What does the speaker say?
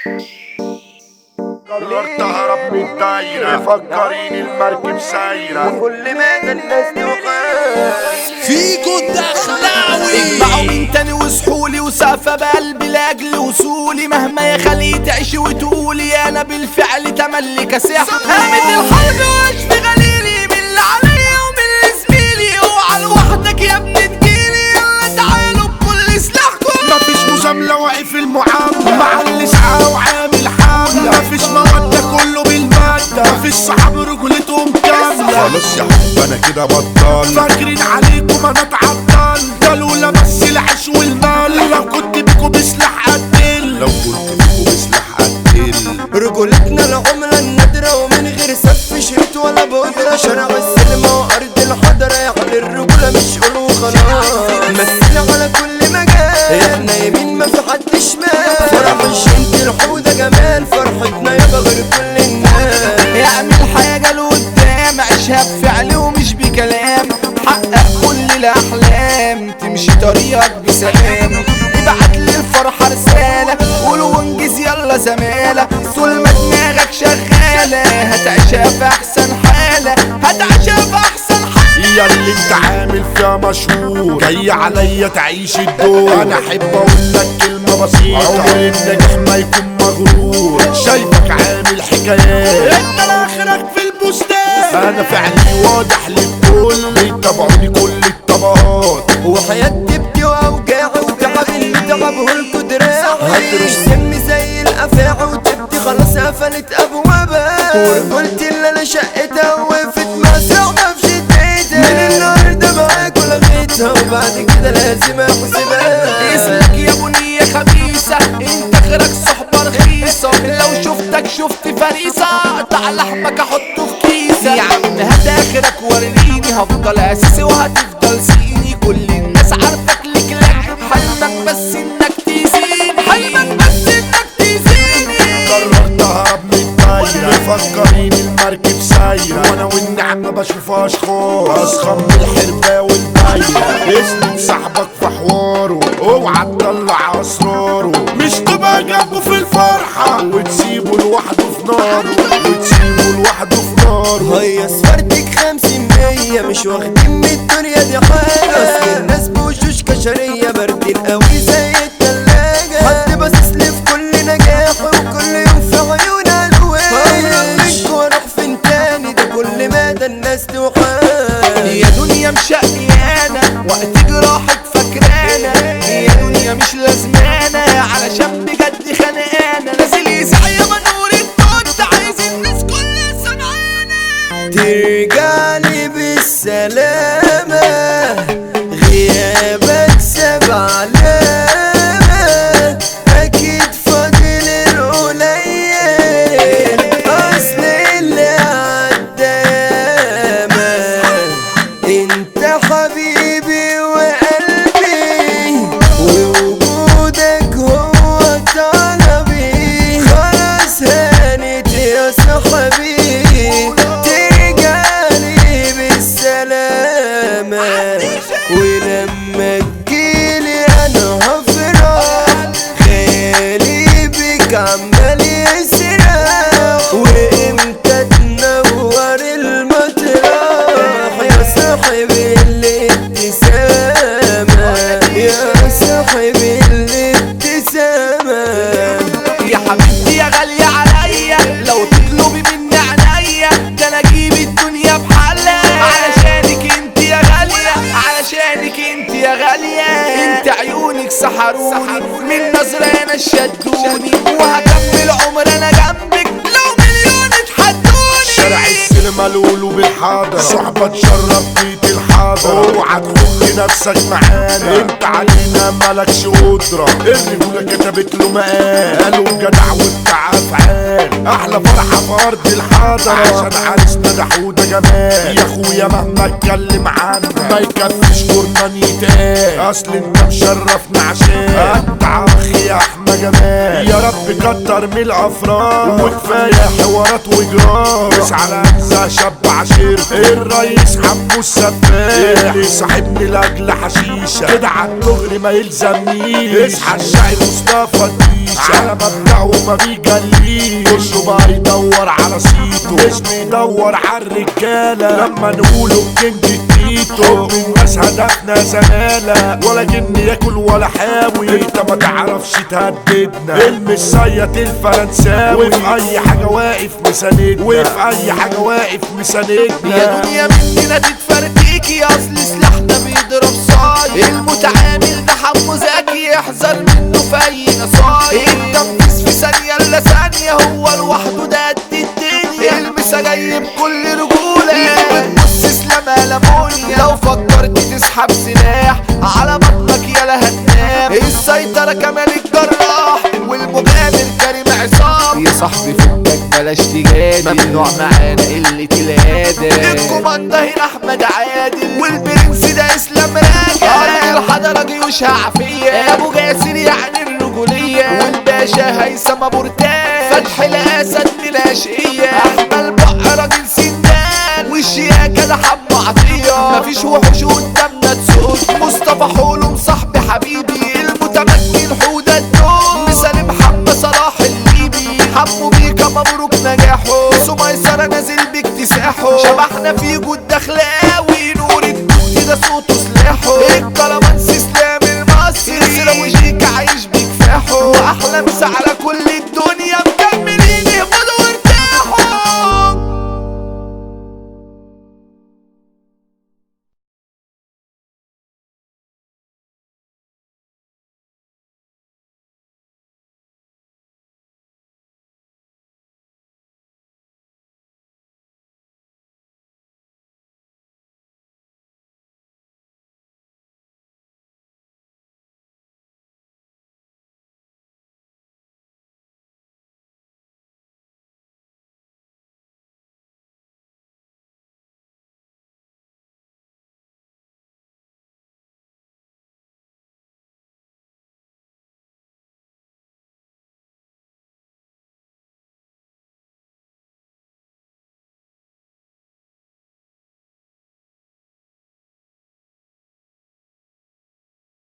قررت اهرب من الدايرة فكرين المركب سايرة كل ما الناس تخاف فيكو الدخلاوي اجمعوا من تاني وصحولي وسقفة بقلبي لاجل وصولي مهما يا خلي تعيشي وتقولي انا بالفعل تملي كسيح هامد الحرب واشفي غليلي من اللي عليا ومن اللي زميلي اوعى لوحدك يا ابني تجيلي يلا تعالوا بكل سلاحكم مفيش مجاملة واقف المعاملة مع الإسعاف وعامل حاملة مفيش مودة كله بالمادة مفيش صحاب رجولتهم كاملة خلاص يا حب أنا كده بطل فاكرين عليكم أنا اتعطل ده لولا بس العيش والمال لو كنت بيكوا بسلاح قتل لو كنت بيكوا بسلاح قتل رجولتنا العملة النادرة ومن غير سف شريط ولا بودرة شارع السينما وأرض الحضرة يعني الرجولة مش قول وخلاص مثل على كل مجال احنا يمين ما في حد شمال فرح الشنت الحودة جمال فرحتنا يابا غير كل الناس اعمل حاجة لقدام عيشها بفعل ومش بكلام حقق كل الأحلام تمشي طريقك بسلام ابعت للفرحة رسالة قول وانجز يلا زمالة طول ما دماغك شغالة هتعيشها في أحسن حالة هتعيشها في أحسن حالة يا اللي انت عامل فيها مشهور جاي عليا تعيش الدور انا احب اقول لك كلمه بسيطه عمر النجاح ما يكون مغرور شايفك عامل حكايات انت اخرك في البستان انا فعلي واضح للكل يتابعوني كل الطبقات وحياة دبتي واوجاعي وتعب اللي تعبه القدراع هترش سمي زي الافاعي وتبتي خلاص قفلت ابوابها ورجولتي اللي انا شقتها وقفت مع صعبة في شدتها من النهارده معاك ولغيتها وبعد كده لازم احسبها اسمك يا بنية خبيثة انت اخرك صحبة رخيصة لو شفتك شفت فريسة اقطع لحمك احطه في كيسة يا عم هات اخرك وريني هفضل اساسي وهتفضل سيني كل الناس عارفك لك لك حلمك بس انك تيزيني حلمك بس انك تيزيني قررت اهرب من الدايرة مفكرين المركب سايرة وانا والنعم ما بشوفهاش خالص اسخن من الحربة والبايرة اسند صاحبك في حواره اوعى تطلع اسراره مش تبقى جنبه في الفرحة وتسيبه لوحده في ناره وتسيبه لوحده في ناره هيا سفرتك خمسين مية مش واخدين من الدنيا دي حاجة اصل الناس بوشوش كشرية باردين قوي زي التلاجة حد باصص لي في كل نجاح وكل يوم في عيون الوان منك واروح فين تاني ده كل مدى الناس توحان يا دنيا مشقيانة وقت جراحك فاكرانا يا دنيا مش لازمانة علشان بجد خانقانة نازل يسعى يا منور التوت عايز الناس كلها سمعانة ترجع لي بالسلامة غيابك ساب علامة أكيد فاضل القليل أصل اللي عدى ياما انت حبيبي وقلبي ووجودك هو طلبي خلاص هانت يا صاحبي ترجعلي بالسلامة ولما تجيلي انا هفرح خيالي بك عمال يسرح وامتى تنور المطرح يا صاحبي الابتسامة يا صاحبي الابتسامة يا حبيبتي يا غالية عليا لو تطلبي مني عينيا ده انا اجيب الدنيا بحالها علشانك انت يا غالية علشانك انت يا غالية انت عيونك سحروني من نظرة انا شدوني وهكمل عمر انا جنبك لو مليون اتحدوني شارع السينما لولو بالحاضر صحبة تشرف بيت الحاضر اوعى تخك نفسك معانا انت علينا مالكش قدرة الرجولة كتبت له مقال قالوا جدع وبتاع افعال احلى فرحة في ارض الحاضر عشان عرسنا ده حودة جمال يا اخويا مهما اتكلم عنك ما يكفيش جرنان يتقال اصل انت مشرفنا عشان انت اخي يا احمد جمال يا رب كتر من الافراد وكفايه حوارات وجرار بس على اجزاء شاب عشير الرئيس حمو السفاح اللي صاحبني لاجل حشيشه كده عالدغري ما يلزمنيش اصحى الشاعر مصطفى الديشه على مبدأه ما بيجليش كله بقى يدور على صيته مش بيدور على الرجاله لما نقوله كينج التيتو الناس هدفنا زمالة ولا جن ياكل ولا حاوي انت ما تعرفش تهددنا المصيط الفرنساوي وفي اي حاجه واقف مساندنا وفي اي حاجه واقف مساندنا يا دنيا مننا تتفرتيكي اصل سلاحنا بيضرب صايع المتعامل ده حمو زكي يحذر منه في اي نصايح التنفيذ في ثانية الا ثانية هو لوحده ده قد الدنيا المسا جاي بكل رجولة بتبص اسلام لمونيا لو فكرت تسحب سلاح على بطنك يالا هتنام السيطرة كمان الجراح والمغامر كريم عصام يا صاحبي فكك بلاش تجادل ممنوع معانا قلة الادب الكوماندا هنا احمد عادل والبرنس ده اسلام راجع ارض الحضرة جيوشها عافية ابو جاسر يعني الرجولية والباشا هيثم ابو رتان فتح الاسد من الاشقية احمد بقى راجل سندان والشياكة ده حب عطية مفيش وحوش قدامنا تسود مصطفى حولم صاحبي حبيبي المتمكن حودة الدول مثال محمد صلاح الليبي حمو بيكا مبروك نجاحه سميسرة نازل باكتساحه شبحنا في جود دخلاوي نور الدود ده صوته سلاحه الكلامانس اسلام المصري سلام وجيك عايش بكفاحه واحلى مسا على كل الدنيا